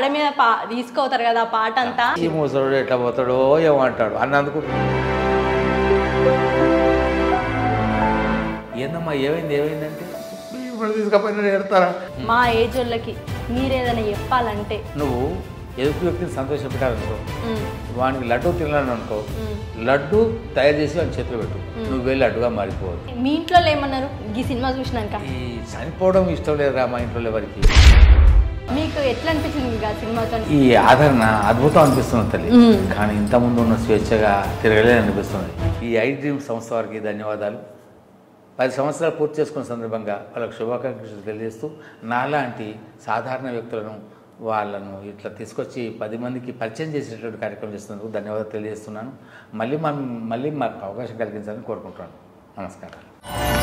తల మీద పా తీసుకోతారు కదా ఆ పాట అంతా ఈ ముసలోడు ఎట్లా పోతాడో ఏమంటాడు అన్నందుకు ఏందమ్మా ఏమైంది ఏమైందంటే ఇప్పుడు తీసుకపోయినా ఎడతారా మా ఏజ్ వాళ్ళకి మీరేదైనా చెప్పాలంటే నువ్వు ఎదుటి వ్యక్తిని సంతోషపెట్టాలనుకో ఉమ్, వానికి లడ్డు తినాలని అనుకో ఉమ్. లడ్డు తయారు చేసి వాని చేతిలో పెట్టు నువ్వు వెళ్ళి లడ్డుగా మారిపోవద్దు మీ ఇంట్లో ఏమన్నారు ఈ సినిమా చూసినాక ఈ చనిపోవడం ఇష్టం లేదురా మా ఇంట్లో ఎవరికి మీకు ఎట్లా అనిపించింది ఇంకా సినిమాతో ఈ ఆదరణ అద్భుతం అనిపిస్తుంది తల్లి మ్మ్. కానీ ఇంతకుముందు ఉన్న స్వేచ్ఛగా తిరగలేదు అనిపిస్తుంది ఈ ఐ డ్రీమ్ సంస్థ వారికి ధన్యవాదాలు పది సంవత్సరాలు పూర్తి చేసుకున్న సందర్భంగా వాళ్ళకు శుభాకాంక్షలు తెలియజేస్తూ నాలాంటి సాధారణ వ్యక్తులను వాళ్ళను ఇట్లా తీసుకొచ్చి పది మందికి పరిచయం చేసేటటువంటి కార్యక్రమం చేస్తున్నందుకు ధన్యవాదాలు తెలియజేస్తున్నాను మళ్ళీ మా మళ్ళీ మాకు అవకాశం కలిగించాలని కోరుకుంటున్నాను నమస్కారం